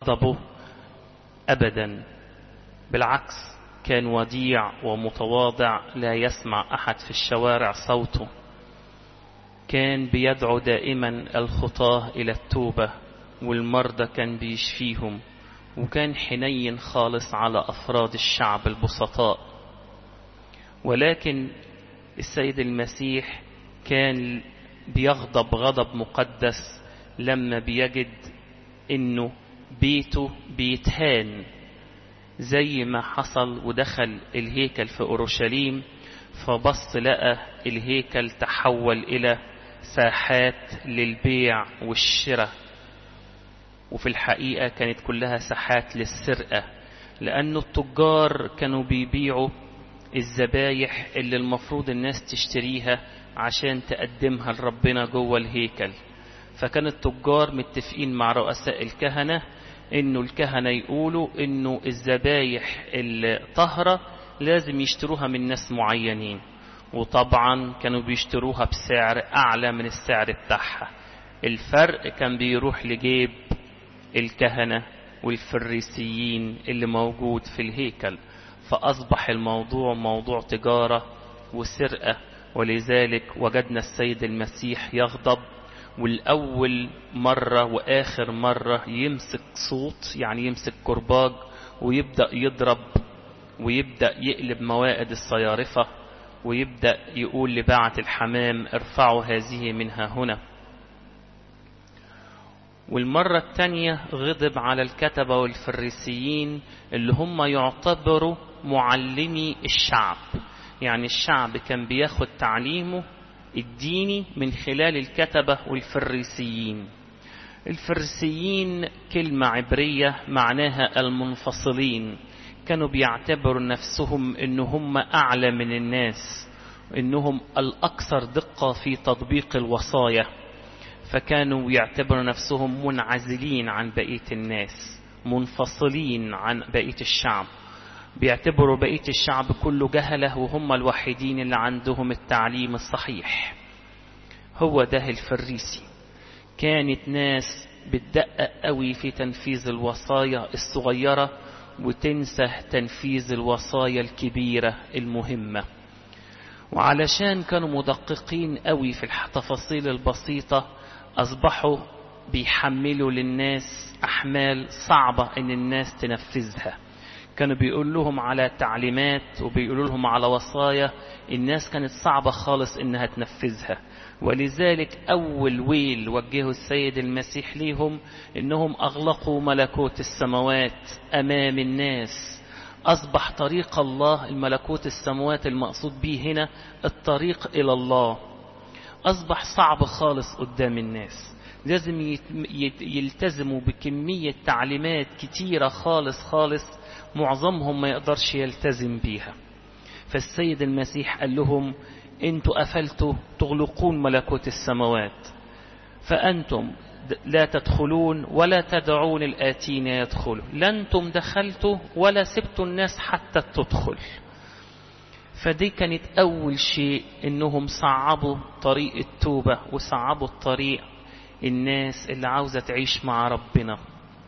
غضبه أبدا بالعكس كان وديع ومتواضع لا يسمع أحد في الشوارع صوته كان بيدعو دائما الخطاة إلى التوبة والمرضى كان بيشفيهم وكان حنين خالص على أفراد الشعب البسطاء ولكن السيد المسيح كان بيغضب غضب مقدس لما بيجد انه بيته بيتهان زي ما حصل ودخل الهيكل في اورشليم فبص لقى الهيكل تحول الى ساحات للبيع والشراء وفي الحقيقة كانت كلها ساحات للسرقة لأنه التجار كانوا بيبيعوا الذبايح اللي المفروض الناس تشتريها عشان تقدمها لربنا جوه الهيكل فكان التجار متفقين مع رؤساء الكهنة انه الكهنة يقولوا انه الذبايح الطهرة لازم يشتروها من ناس معينين وطبعا كانوا بيشتروها بسعر اعلى من السعر بتاعها الفرق كان بيروح لجيب الكهنة والفريسيين اللي موجود في الهيكل فأصبح الموضوع موضوع تجارة وسرقة ولذلك وجدنا السيد المسيح يغضب والأول مرة وآخر مرة يمسك صوت يعني يمسك كرباج ويبدأ يضرب ويبدأ يقلب موائد الصيارفة ويبدأ يقول لباعة الحمام ارفعوا هذه منها هنا والمرة الثانية غضب على الكتبة والفريسيين اللي هم يعتبروا معلمي الشعب يعني الشعب كان بياخد تعليمه الديني من خلال الكتبة والفريسيين الفريسيين كلمة عبرية معناها المنفصلين كانوا بيعتبروا نفسهم ان هم اعلى من الناس انهم الاكثر دقة في تطبيق الوصايا فكانوا يعتبروا نفسهم منعزلين عن بقية الناس منفصلين عن بقية الشعب بيعتبروا بقية الشعب كله جهلة وهم الوحيدين اللي عندهم التعليم الصحيح هو ده الفريسي كانت ناس بتدقق قوي في تنفيذ الوصايا الصغيرة وتنسى تنفيذ الوصايا الكبيرة المهمة وعلشان كانوا مدققين قوي في التفاصيل البسيطة أصبحوا بيحملوا للناس أحمال صعبة إن الناس تنفذها كانوا بيقول لهم على تعليمات وبيقولوا لهم على وصايا الناس كانت صعبة خالص إنها تنفذها ولذلك أول ويل وجهه السيد المسيح ليهم إنهم أغلقوا ملكوت السماوات أمام الناس أصبح طريق الله الملكوت السماوات المقصود به هنا الطريق إلى الله أصبح صعب خالص قدام الناس لازم يلتزموا بكمية تعليمات كتيرة خالص خالص معظمهم ما يقدرش يلتزم بيها فالسيد المسيح قال لهم انتوا قفلتوا تغلقون ملكوت السماوات فأنتم لا تدخلون ولا تدعون الآتين يدخلوا لا أنتم دخلتوا ولا سبتوا الناس حتى تدخل فدي كانت أول شيء إنهم صعبوا طريق التوبة وصعبوا الطريق الناس اللي عاوزة تعيش مع ربنا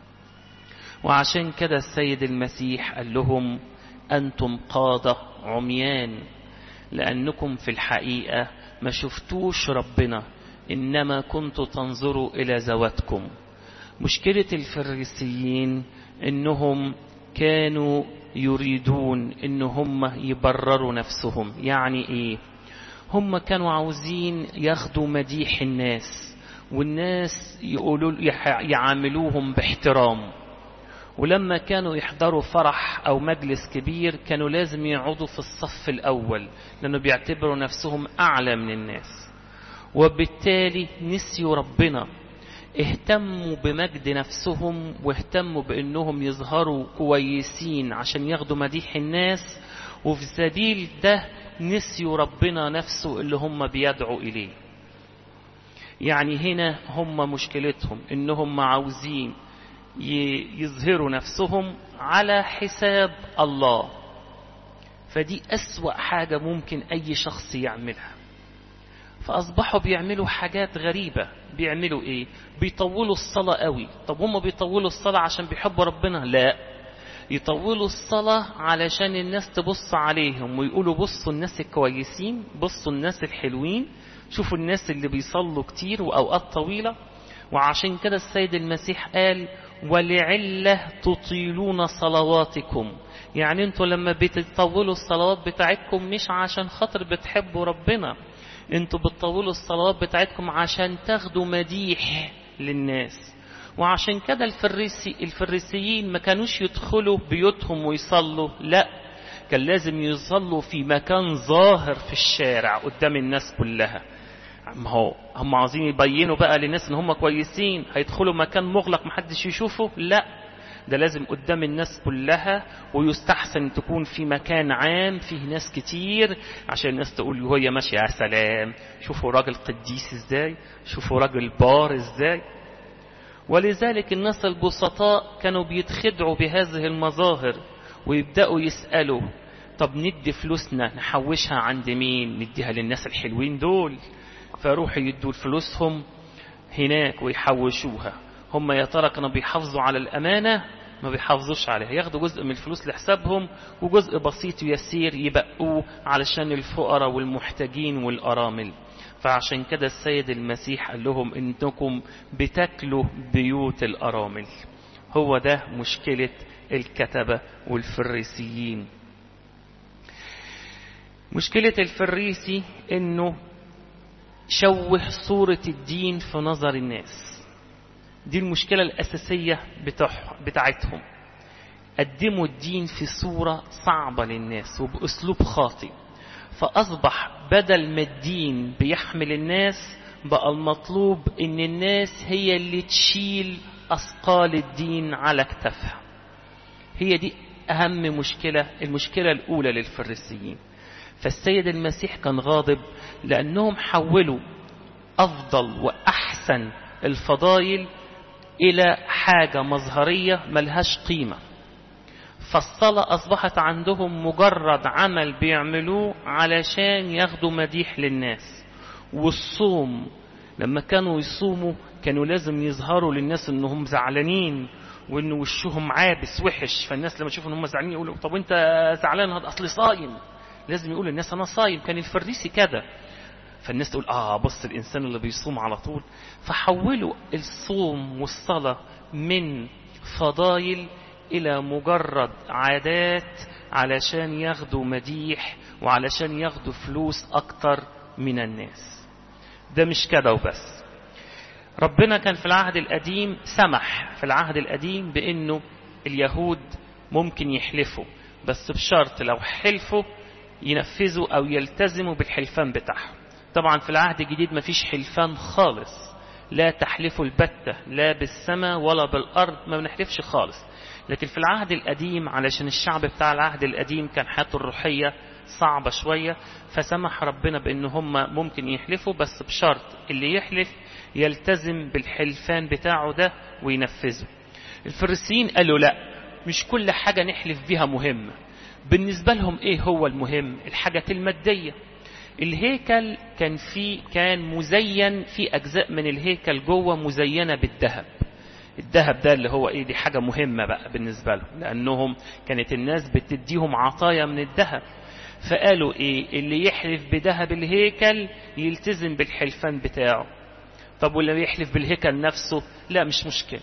وعشان كده السيد المسيح قال لهم أنتم قادة عميان لأنكم في الحقيقة ما شفتوش ربنا إنما كنتوا تنظروا إلى ذواتكم مشكلة الفريسيين إنهم كانوا يريدون إن هم يبرروا نفسهم يعني إيه هم كانوا عاوزين ياخدوا مديح الناس والناس يقولوا يعاملوهم باحترام ولما كانوا يحضروا فرح أو مجلس كبير كانوا لازم يقعدوا في الصف الأول لأنه بيعتبروا نفسهم أعلى من الناس وبالتالي نسيوا ربنا اهتموا بمجد نفسهم واهتموا بأنهم يظهروا كويسين عشان ياخدوا مديح الناس وفي سبيل ده نسيوا ربنا نفسه اللي هم بيدعوا إليه يعني هنا هم مشكلتهم انهم عاوزين يظهروا نفسهم على حساب الله فدي أسوأ حاجة ممكن أي شخص يعملها فأصبحوا بيعملوا حاجات غريبة بيعملوا إيه بيطولوا الصلاة قوي طب هم بيطولوا الصلاة عشان بيحبوا ربنا لا يطولوا الصلاة علشان الناس تبص عليهم ويقولوا بصوا الناس الكويسين بصوا الناس الحلوين شوفوا الناس اللي بيصلوا كتير وأوقات طويلة وعشان كده السيد المسيح قال ولعلة تطيلون صلواتكم يعني انتوا لما بتطولوا الصلوات بتاعتكم مش عشان خاطر بتحبوا ربنا انتوا بتطولوا الصلوات بتاعتكم عشان تاخدوا مديح للناس وعشان كده الفريسي الفريسيين ما كانوش يدخلوا بيوتهم ويصلوا لا كان لازم يصلوا في مكان ظاهر في الشارع قدام الناس كلها ما هو هم عاوزين يبينوا بقى للناس ان هم كويسين هيدخلوا مكان مغلق محدش يشوفه لا ده لازم قدام الناس كلها ويستحسن تكون في مكان عام فيه ناس كتير عشان الناس تقول وهي ماشية يا سلام شوفوا راجل قديس ازاي شوفوا راجل بار ازاي ولذلك الناس البسطاء كانوا بيتخدعوا بهذه المظاهر ويبدأوا يسألوا طب ندي فلوسنا نحوشها عند مين نديها للناس الحلوين دول فيروحوا يدوا فلوسهم هناك ويحوشوها هم يا ترى كانوا بيحافظوا على الأمانة ما بيحافظوش عليها ياخدوا جزء من الفلوس لحسابهم وجزء بسيط ويسير يبقوه علشان الفقراء والمحتاجين والأرامل فعشان كده السيد المسيح قال لهم انكم بتاكلوا بيوت الأرامل هو ده مشكلة الكتبة والفريسيين مشكلة الفريسي انه شوه صورة الدين في نظر الناس دي المشكلة الأساسية بتاعتهم قدموا الدين في صورة صعبة للناس وبأسلوب خاطئ فأصبح بدل ما الدين بيحمل الناس بقى المطلوب ان الناس هي اللي تشيل أثقال الدين على كتفها هي دي أهم مشكلة المشكلة الأولى للفريسيين فالسيد المسيح كان غاضب لأنهم حولوا أفضل وأحسن الفضائل إلى حاجة مظهرية ملهاش قيمة فالصلاة أصبحت عندهم مجرد عمل بيعملوه علشان ياخدوا مديح للناس والصوم لما كانوا يصوموا كانوا لازم يظهروا للناس انهم زعلانين وان وشهم عابس وحش فالناس لما يشوفوا ان هم زعلانين يقولوا طب انت زعلان هذا اصل صايم لازم يقول للناس انا صايم كان الفريسي كده فالناس تقول اه بص الانسان اللي بيصوم على طول فحولوا الصوم والصلاة من فضايل الى مجرد عادات علشان ياخدوا مديح وعلشان ياخدوا فلوس اكتر من الناس ده مش كده وبس ربنا كان في العهد القديم سمح في العهد القديم بانه اليهود ممكن يحلفوا بس بشرط لو حلفوا ينفذوا او يلتزموا بالحلفان بتاعهم طبعا في العهد الجديد مفيش حلفان خالص لا تحلفوا البتة لا بالسماء ولا بالأرض ما بنحلفش خالص لكن في العهد القديم علشان الشعب بتاع العهد القديم كان حياته الروحية صعبة شوية فسمح ربنا بأن هم ممكن يحلفوا بس بشرط اللي يحلف يلتزم بالحلفان بتاعه ده وينفذه الفريسيين قالوا لا مش كل حاجة نحلف بيها مهمة بالنسبة لهم ايه هو المهم الحاجات المادية الهيكل كان في كان مزين في أجزاء من الهيكل جوه مزينة بالذهب الذهب ده اللي هو ايه دي حاجة مهمة بقى بالنسبة لهم لأنهم كانت الناس بتديهم عطايا من الذهب فقالوا ايه اللي يحلف بذهب الهيكل يلتزم بالحلفان بتاعه طب واللي يحلف بالهيكل نفسه لا مش مشكلة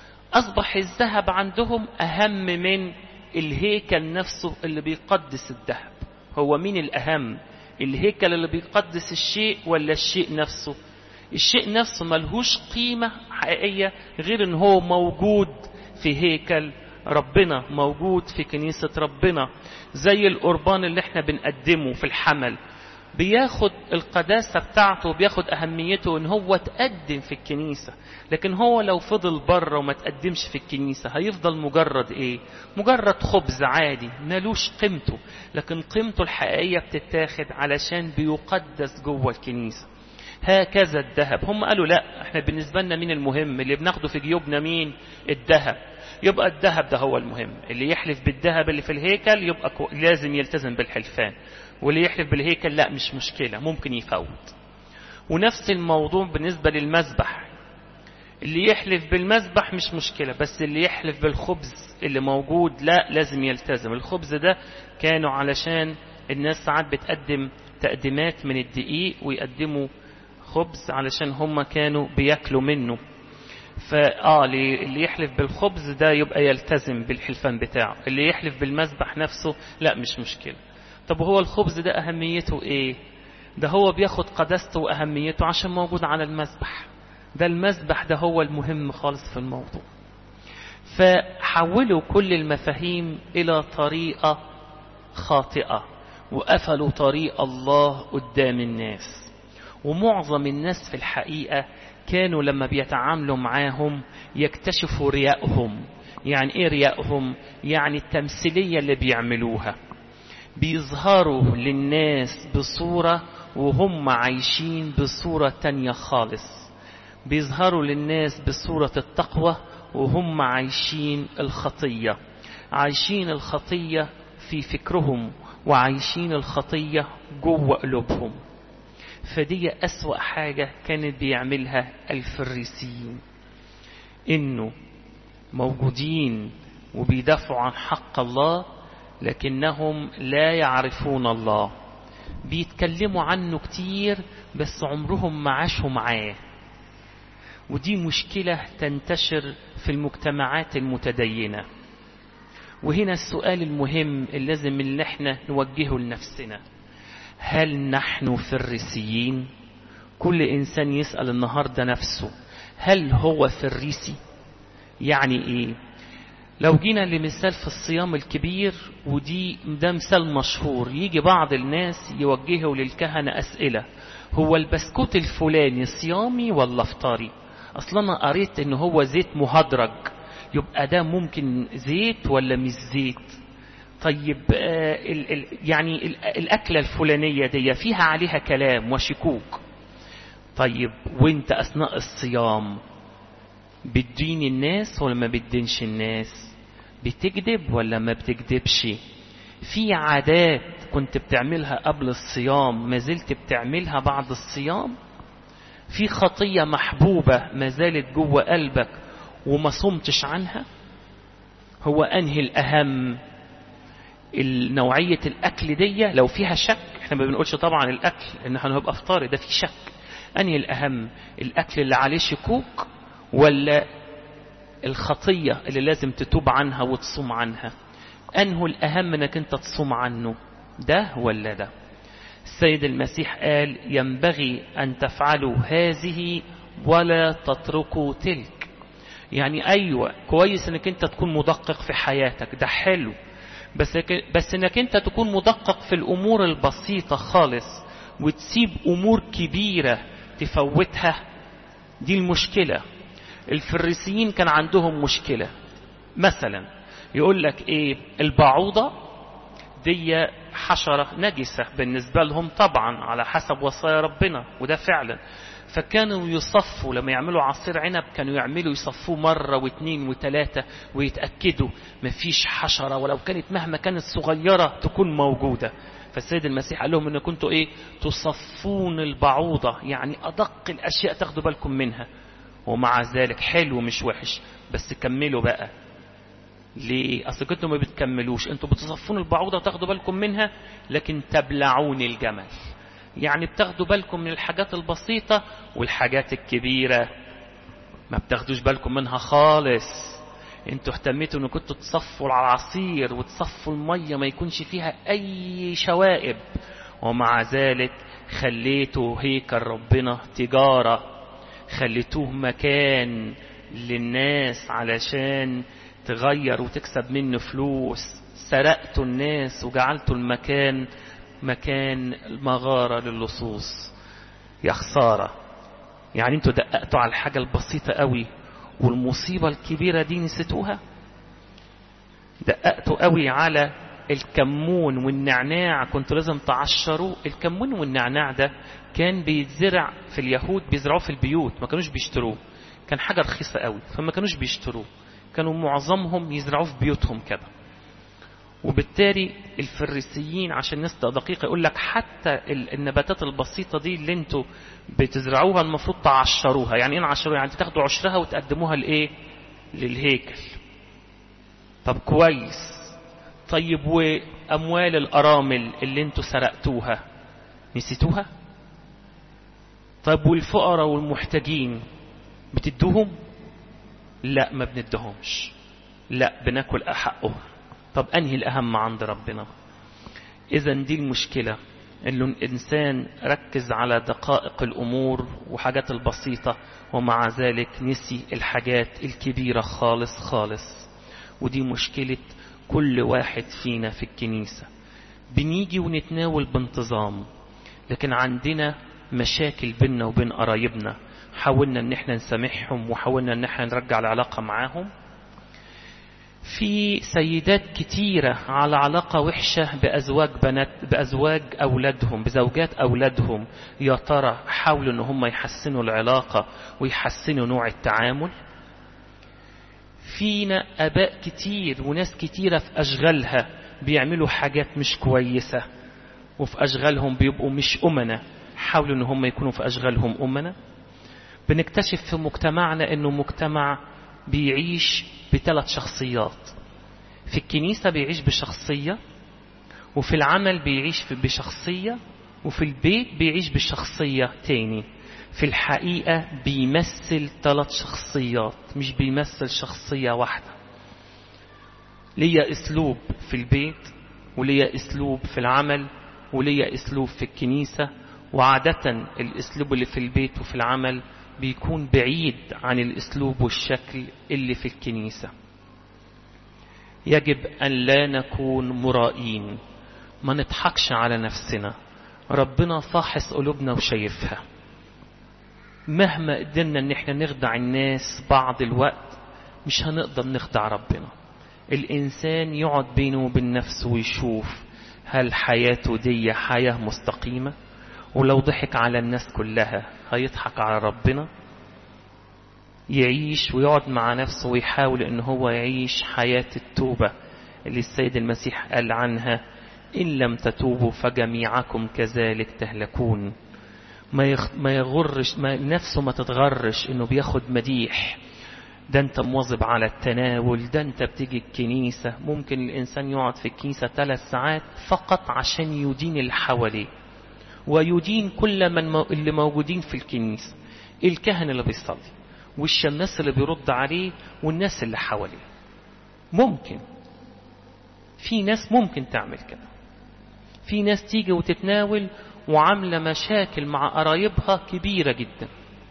أصبح الذهب عندهم أهم من الهيكل نفسه اللي بيقدس الذهب هو مين الأهم الهيكل اللي بيقدس الشيء ولا الشيء نفسه الشيء نفسه ملهوش قيمة حقيقية غير ان هو موجود في هيكل ربنا موجود في كنيسة ربنا زي القربان اللي احنا بنقدمه في الحمل بياخد القداسة بتاعته بياخد أهميته إن هو تقدم في الكنيسة لكن هو لو فضل بره وما تقدمش في الكنيسة هيفضل مجرد إيه مجرد خبز عادي ملوش قيمته لكن قيمته الحقيقية بتتاخد علشان بيقدس جوه الكنيسة هكذا الذهب هم قالوا لا احنا بالنسبة لنا مين المهم اللي بناخده في جيوبنا مين الذهب يبقى الذهب ده هو المهم اللي يحلف بالذهب اللي في الهيكل يبقى لازم يلتزم بالحلفان واللي يحلف بالهيكل لا مش مشكلة ممكن يفوت ونفس الموضوع بالنسبة للمذبح اللي يحلف بالمذبح مش مشكلة بس اللي يحلف بالخبز اللي موجود لا لازم يلتزم الخبز ده كانوا علشان الناس ساعات بتقدم تقديمات من الدقيق ويقدموا خبز علشان هم كانوا بياكلوا منه فآه اللي يحلف بالخبز ده يبقى يلتزم بالحلفان بتاعه اللي يحلف بالمذبح نفسه لا مش مشكلة طب هو الخبز ده أهميته إيه ده هو بياخد قداسته وأهميته عشان موجود على المذبح ده المذبح ده هو المهم خالص في الموضوع فحولوا كل المفاهيم إلى طريقة خاطئة وقفلوا طريق الله قدام الناس ومعظم الناس في الحقيقة كانوا لما بيتعاملوا معاهم يكتشفوا ريائهم يعني ايه ريائهم يعني التمثيلية اللي بيعملوها بيظهروا للناس بصورة وهم عايشين بصورة تانية خالص بيظهروا للناس بصورة التقوى وهم عايشين الخطية عايشين الخطية في فكرهم وعايشين الخطية جوه قلوبهم فدي أسوأ حاجة كانت بيعملها الفريسيين إنه موجودين وبيدافعوا عن حق الله لكنهم لا يعرفون الله بيتكلموا عنه كتير بس عمرهم ما عاشوا معاه ودي مشكلة تنتشر في المجتمعات المتدينة وهنا السؤال المهم اللي لازم اللي احنا نوجهه لنفسنا هل نحن فريسيين كل إنسان يسأل النهاردة نفسه هل هو فريسي يعني إيه لو جينا لمثال في الصيام الكبير ودي ده مثال مشهور يجي بعض الناس يوجهوا للكهنة أسئلة هو البسكوت الفلاني صيامي ولا افطاري اصلا انا قريت ان هو زيت مهدرج يبقى ده ممكن زيت ولا مش زيت طيب آه ال ال يعني ال الأكلة الفلانية دي فيها عليها كلام وشكوك طيب وانت أثناء الصيام بتدين الناس ولا ما بتدينش الناس بتكذب ولا ما بتكذبش في عادات كنت بتعملها قبل الصيام ما زلت بتعملها بعد الصيام في خطية محبوبة ما زالت جوه قلبك وما صمتش عنها هو أنهي الأهم نوعية الأكل دي لو فيها شك احنا ما بنقولش طبعا الأكل ان احنا هنبقى افطاري ده في شك أنهي الأهم الأكل اللي عليه شكوك ولا الخطية اللي لازم تتوب عنها وتصوم عنها أنه الأهم انك انت تصوم عنه ده ولا ده السيد المسيح قال ينبغي أن تفعلوا هذه ولا تتركوا تلك يعني أيوة كويس انك انت تكون مدقق في حياتك ده حلو بس بس انك انت تكون مدقق في الامور البسيطة خالص وتسيب امور كبيرة تفوتها دي المشكلة الفريسيين كان عندهم مشكلة مثلا يقول لك ايه البعوضة دي حشرة نجسة بالنسبة لهم طبعا على حسب وصايا ربنا وده فعلا فكانوا يصفوا لما يعملوا عصير عنب كانوا يعملوا يصفوه مرة واثنين وثلاثة ويتأكدوا مفيش حشرة ولو كانت مهما كانت صغيرة تكون موجودة فالسيد المسيح قال لهم ان كنتوا ايه تصفون البعوضة يعني ادق الاشياء تاخدوا بالكم منها ومع ذلك حلو مش وحش بس كملوا بقى ليه اصل كنتوا ما بتكملوش انتوا بتصفون البعوضة وتاخدوا بالكم منها لكن تبلعون الجمل يعني بتاخدوا بالكم من الحاجات البسيطة والحاجات الكبيرة ما بتاخدوش بالكم منها خالص انتوا اهتميتوا ان كنتوا تصفوا العصير وتصفوا المية ما يكونش فيها اي شوائب ومع ذلك خليتوا هيكل ربنا تجارة خليتوه مكان للناس علشان تغير وتكسب منه فلوس سرقتوا الناس وجعلتوا المكان مكان مغارة للصوص يا خسارة يعني انتوا دققتوا على الحاجة البسيطة قوي والمصيبة الكبيرة دي نسيتوها دققتوا قوي على الكمون والنعناع كنتوا لازم تعشروه الكمون والنعناع ده كان بيتزرع في اليهود بيزرعوه في البيوت ما كانوش بيشتروه كان حاجة رخيصة قوي فما كانوش بيشتروه كانوا معظمهم يزرعوه في بيوتهم كده وبالتالي الفريسيين عشان الناس دقيقة يقول لك حتى النباتات البسيطة دي اللي انتوا بتزرعوها المفروض تعشروها يعني ايه نعشروها يعني تاخدوا عشرها وتقدموها لايه للهيكل طب كويس طيب واموال الارامل اللي انتوا سرقتوها نسيتوها طيب والفقراء والمحتاجين بتدوهم لا ما بندهمش لا بناكل حقهم طب انهي الاهم عند ربنا اذا دي المشكله انه الانسان ركز على دقائق الامور وحاجات البسيطه ومع ذلك نسي الحاجات الكبيره خالص خالص ودي مشكله كل واحد فينا في الكنيسه بنيجي ونتناول بانتظام لكن عندنا مشاكل بيننا وبين قرايبنا حاولنا ان احنا نسامحهم وحاولنا ان احنا نرجع العلاقه معاهم في سيدات كتيرة على علاقة وحشة بأزواج بنات بأزواج أولادهم بزوجات أولادهم يا ترى حاولوا إن هم يحسنوا العلاقة ويحسنوا نوع التعامل فينا أباء كتير وناس كتيرة في أشغالها بيعملوا حاجات مش كويسة وفي أشغالهم بيبقوا مش أمنة حاولوا إن هم يكونوا في أشغالهم أمنة بنكتشف في مجتمعنا إنه مجتمع بيعيش بثلاث شخصيات في الكنيسة بيعيش بشخصية وفي العمل بيعيش بشخصية وفي البيت بيعيش بشخصية تاني في الحقيقة بيمثل ثلاث شخصيات مش بيمثل شخصية واحدة ليا اسلوب في البيت وليا اسلوب في العمل وليا اسلوب في الكنيسة وعادة الاسلوب اللي في البيت وفي العمل بيكون بعيد عن الاسلوب والشكل اللي في الكنيسة يجب ان لا نكون مرائين ما نضحكش على نفسنا ربنا فاحص قلوبنا وشايفها مهما قدرنا ان احنا نخدع الناس بعض الوقت مش هنقدر نخدع ربنا الانسان يقعد بينه وبين نفسه ويشوف هل حياته دي حياة مستقيمة ولو ضحك على الناس كلها هيضحك على ربنا يعيش ويقعد مع نفسه ويحاول ان هو يعيش حياة التوبة اللي السيد المسيح قال عنها إن لم تتوبوا فجميعكم كذلك تهلكون ما, يخ... ما يغرش ما نفسه ما تتغرش انه بياخد مديح ده انت مواظب على التناول ده انت بتيجي الكنيسة ممكن الانسان يقعد في الكنيسة ثلاث ساعات فقط عشان يدين اللي حواليه ويدين كل من مو... اللي موجودين في الكنيسة الكهنة اللي بيصلي والشماس اللي بيرد عليه والناس اللي حواليه ممكن في ناس ممكن تعمل كده في ناس تيجي وتتناول وعاملة مشاكل مع قرايبها كبيرة جدا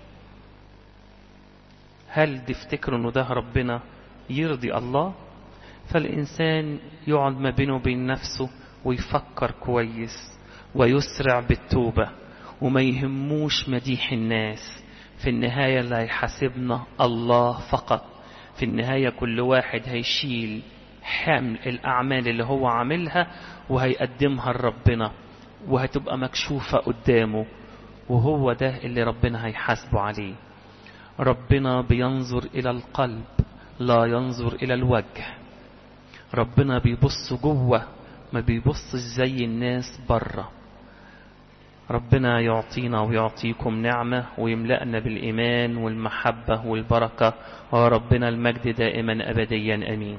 هل تفتكروا انه ده ربنا يرضي الله فالإنسان يقعد ما بينه وبين نفسه ويفكر كويس ويسرع بالتوبة وما يهموش مديح الناس في النهاية اللي هيحاسبنا الله فقط في النهاية كل واحد هيشيل حمل الأعمال اللي هو عاملها وهيقدمها لربنا وهتبقى مكشوفة قدامه وهو ده اللي ربنا هيحاسبه عليه ربنا بينظر إلى القلب لا ينظر إلى الوجه ربنا بيبص جوه ما بيبصش زي الناس بره ربنا يعطينا ويعطيكم نعمة ويملأنا بالإيمان والمحبة والبركة وربنا المجد دائما أبديا أمين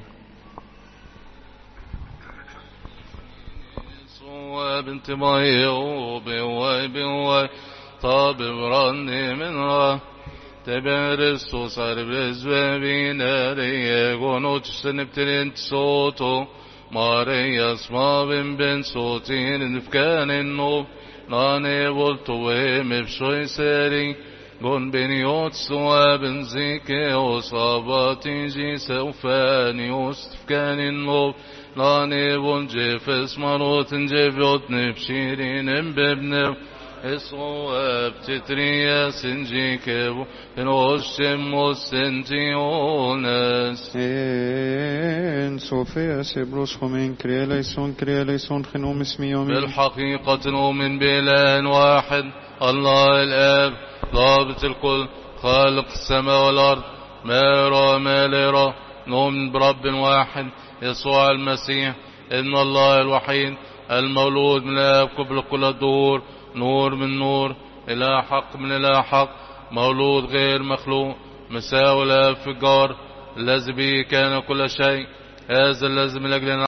بنت ماي وبواي بواي طاب براني من را تبرستو صار برزوين ريه غنوت سنبترين صوتو ماريا اسما بن بن صوتين نفكان النوب ناني volto e me psoi seri gon beniot sua benzike o sabatin ji seufani ustfkanin lov nani von jefes marotin jevot nepshirin embebnev اسواب تتريا سنجيكبو نوشم وسنتيونس En Sofia Sebros Homen Kria Leison Kria Leison Genom اسمي يومي بالحقيقة نؤمن بإله واحد الله الآب ضابط الكل خالق السماء والأرض ما يرى ما لا يرى نؤمن برب واحد يسوع المسيح ابن الله الوحيد المولود من الآب قبل كل الدهور نور من نور إلى حق من إلى حق مولود غير مخلوق مساوي الآب في الجار الذي به كان كل شيء هذا الذي من أجلنا